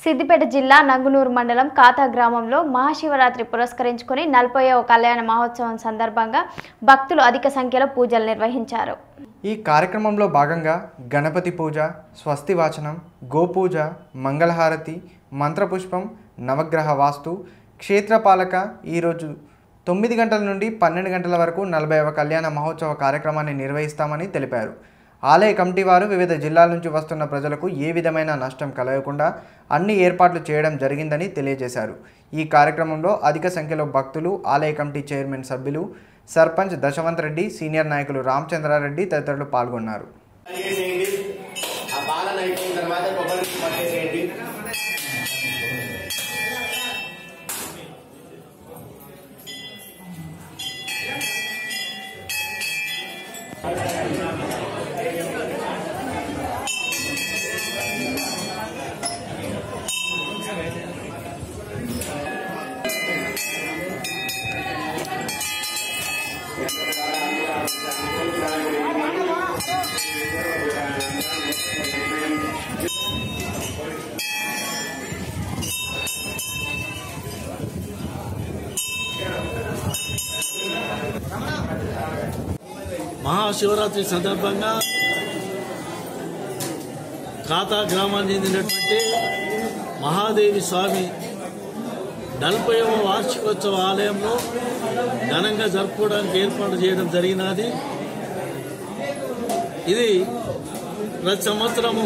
సిద్దిపేట జిల్లా నంగునూరు మండలం కాతా గ్రామంలో మహాశివరాత్రి పురస్కరించుకుని నలభైవ కళ్యాణ మహోత్సవం సందర్భంగా భక్తులు అధిక సంఖ్యలో పూజలు నిర్వహించారు ఈ కార్యక్రమంలో భాగంగా గణపతి పూజ స్వస్తి వాచనం గోపూజ మంగళహారతి మంత్రపుష్పం నవగ్రహ వాస్తు క్షేత్రపాలక ఈరోజు తొమ్మిది గంటల నుండి పన్నెండు గంటల వరకు నలభైవ కళ్యాణ మహోత్సవ కార్యక్రమాన్ని నిర్వహిస్తామని తెలిపారు ఆలయ కమిటీ వారు వివిధ జిల్లాల నుంచి వస్తున్న ప్రజలకు ఏ విధమైన నష్టం కలగకుండా అన్ని ఏర్పాట్లు చేయడం జరిగిందని తెలియజేశారు ఈ కార్యక్రమంలో అధిక సంఖ్యలో భక్తులు ఆలయ కమిటీ చైర్మన్ సభ్యులు సర్పంచ్ దశవంత్ రెడ్డి సీనియర్ నాయకులు రామచంద్రారెడ్డి తదితరులు పాల్గొన్నారు చేసేయండి ఆ పాలన అయిపోయిన తర్వాత కొబ్బరి పట్టేసేయండి మహాశివరాత్రి సందర్భంగా ఖాతా గ్రామానికి చెందినటువంటి మహాదేవి స్వామి నలభైవ వార్షికోత్సవ ఆలయంలో ఘనంగా జరుపుకోవడానికి ఏర్పాటు చేయడం జరిగినది ఇది ప్రతి సంవత్సరము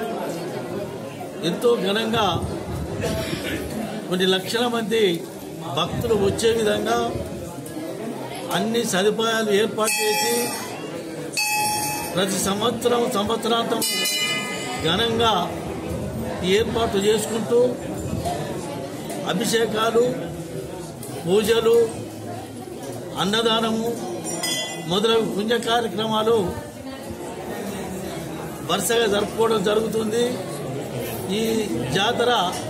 ఎంతో ఘనంగా కొన్ని లక్షల మంది భక్తులు వచ్చే విధంగా అన్ని సదుపాయాలు ఏర్పాటు చేసి ప్రతి సంవత్సరం సంవత్సరాంతం ఘనంగా ఈ ఏర్పాటు చేసుకుంటూ అభిషేకాలు పూజలు అన్నదానము మొదలగు పుణ్య కార్యక్రమాలు వరుసగా జరుపుకోవడం జరుగుతుంది ఈ జాతర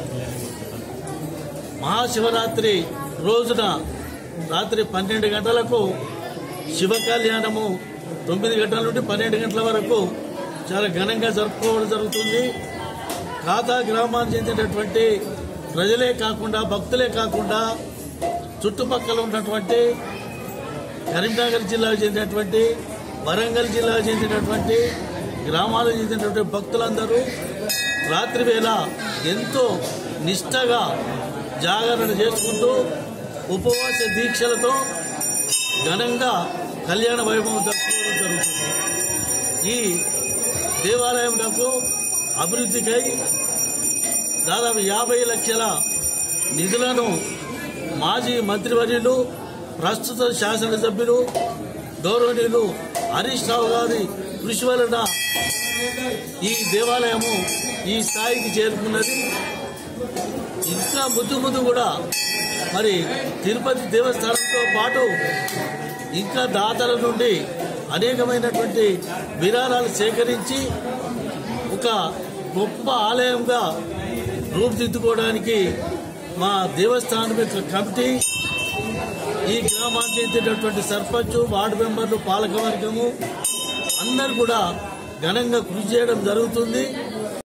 మహాశివరాత్రి రోజున రాత్రి పన్నెండు గంటలకు శివ కళ్యాణము తొమ్మిది గంటల నుండి పన్నెండు గంటల వరకు చాలా ఘనంగా జరుపుకోవడం జరుగుతుంది ఖాతా గ్రామానికి చెందినటువంటి ప్రజలే కాకుండా భక్తులే కాకుండా చుట్టుపక్కల ఉన్నటువంటి కరీంనగర్ జిల్లాకు చెందినటువంటి వరంగల్ జిల్లాకు చెందినటువంటి గ్రామాలకు చెందినటువంటి భక్తులందరూ రాత్రి వేళ ఎంతో నిష్టగా జాగరణ చేసుకుంటూ ఉపవాస దీక్షలతో ఘనంగా కళ్యాణ వైభవం జరుపుకోవడం జరుగుతుంది ఈ దేవాలయంకు అభివృద్ధికై దాదాపు యాభై లక్షల నిధులను మాజీ మంత్రివర్యులు ప్రస్తుత శాసనసభ్యులు గౌరవనీయులు హరీష్ రావు గారి కృషి వలన ఈ దేవాలయము ఈ స్థాయికి చేరుకున్నది ఇంకా ముందు ముందు కూడా మరి తిరుపతి దేవస్థానంతో పాటు ఇంకా దాతల నుండి అనేకమైనటువంటి విరాళాలు సేకరించి ఒక గొప్ప ఆలయంగా రూపుదిద్దుకోవడానికి మా దేవస్థానం యొక్క కమిటీ ఈ గ్రామానికి చెందినటువంటి సర్పంచ్ వార్డు మెంబర్లు పాలకవర్గము అందరు కూడా ఘనంగా కృషి చేయడం జరుగుతుంది